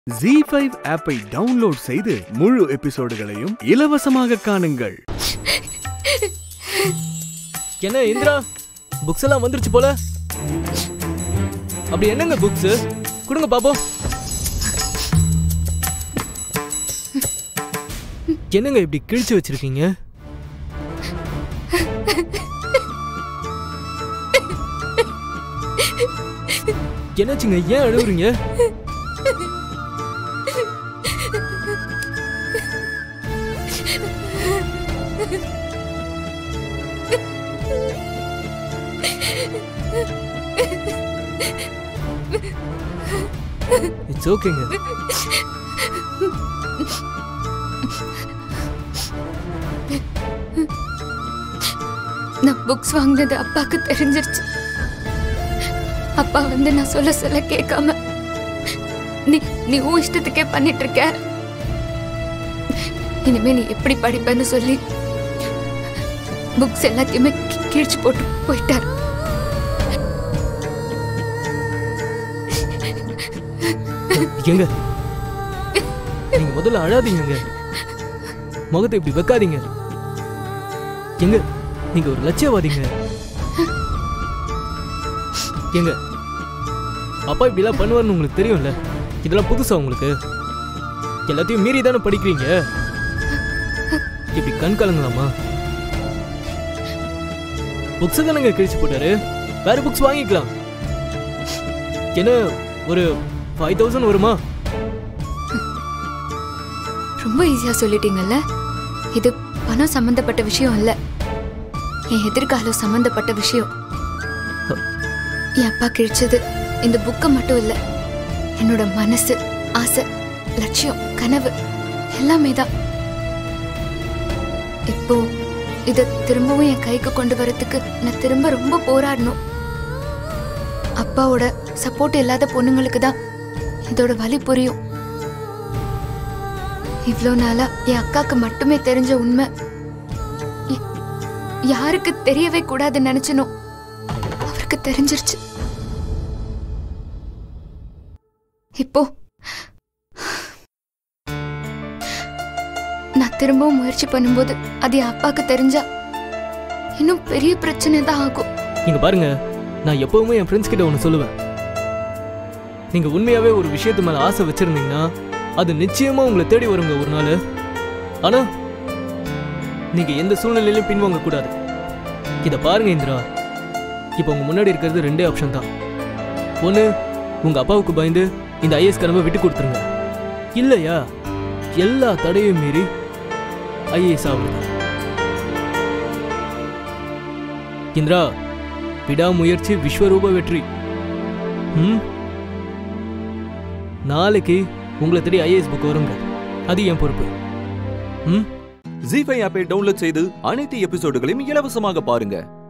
G five ஆப்பை download செய்து முழு எபிசோடுகளையும் இலவசமாக காணுங்கள் என்ன இந்திரா புக்ஸ் எல்லாம் வந்துருச்சு போல அப்படி என்னங்க புக்ஸ் கொடுங்க பாப்போம் என்னங்க இப்படி கிழிச்சு வச்சிருக்கீங்க என்னாச்சுங்க ஏன் அழுகுறீங்க இட்ஸ் ஓகேங்க நான் புக்ஸ் வாங்கினது அப்பாக்கு தெரிஞ்சிருச்சு அப்பா வந்து நான் சொல்ல சொல்ல கேட்காம நீ நீ உன் இஷ்டத்துக்கே பண்ணிட்டு இருக்க இனிமே நீ எப்படி படிப்பேன்னு சொல்லி புக்ஸ் எல்லாத்தையுமே கி- கிழிச்சு போட்டு போயிட்டார் எங்க நீங்க முதல்ல அழாதீங்கங்க முகத்தை இப்படி வைக்காதீங்க எங்க நீங்க ஒரு லட்சியவாதிங்க எங்க அப்பா இப்படி எல்லாம் பண்ணுவார்னு உங்களுக்கு தெரியும்ல இதெல்லாம் புதுசா உங்களுக்கு எல்லாத்தையும் மீறி தானே படிக்கிறீங்க இப்படி கண் கலங்கலாமா புக்ஸ் தானங்க கிழிச்சு போட்டாரு வேற புக்ஸ் வாங்கிக்கலாம் என்ன ஒரு ஃபைவ் தௌசண்ட் வருமா ரொம்ப ஈஸியா சொல்லிட்டீங்கல்ல இது பணம் சம்பந்தப்பட்ட விஷயம் இல்ல என் எதிர்காலம் சம்பந்தப்பட்ட விஷயம் என் அப்பா கிழிச்சது இந்த புக்கை மட்டும் இல்ல என்னோட மனசு ஆசை லட்சியம் கனவு எல்லாமே தான் இப்போ இத திரும்பவும் என் கைக்கு கொண்டு வரதுக்கு நான் திரும்ப ரொம்ப போராடணும் அப்பாவோட சப்போர்ட் இல்லாத பொண்ணுங்களுக்கு தான் இதோட வலி புரியும் இவ்வளோ நாளா என் அக்காக்கு மட்டுமே தெரிஞ்ச உண்மை ய- யாருக்கு தெரியவே கூடாதுன்னு நினைச்சனோ அவருக்கு தெரிஞ்சிருச்சு இப்போ நான் திரும்பவும் முயற்சி பண்ணும்போது அது என் அப்பாக்கு தெரிஞ்சா இன்னும் பெரிய பிரச்சனை தான் ஆகும் நீங்க பாருங்க நான் எப்பவுமே என் ஃப்ரெண்ட்ஸ் கிட்ட ஒன்று சொல்லுவேன் நீங்க உண்மையாவே ஒரு விஷயத்து மேல ஆசை வச்சிருந்தீங்கன்னா அது நிச்சயமா உங்களை தேடி வருங்க ஒரு நாள் ஆனா நீங்க எந்த சூழ்நிலையிலும் பின்வாங்க கூடாது இத பாருங்க இந்திரா இப்போ உங்க முன்னாடி இருக்கிறது ரெண்டே ஆப்ஷன் தான் ஒன்று உங்க அப்பாவுக்கு பயந்து இந்த ஐஏஎஸ் கனவை விட்டு கொடுத்துருங்க இல்லையா எல்லா தடையும் மீறி ஐஏஎஸ் ஆகுது இந்திரா விடாமுயற்சி விஸ்வரூப வெற்றி ம் நாளைக்கு உங்களை தேடி ஐஏஎஸ் புக் வருங்க அது என் பொறுப்பு ம் ஜி ஃபைவ் ஆப்பை டவுன்லோட் செய்து அனைத்து எபிசோடுகளையும் இலவசமாக பாருங்க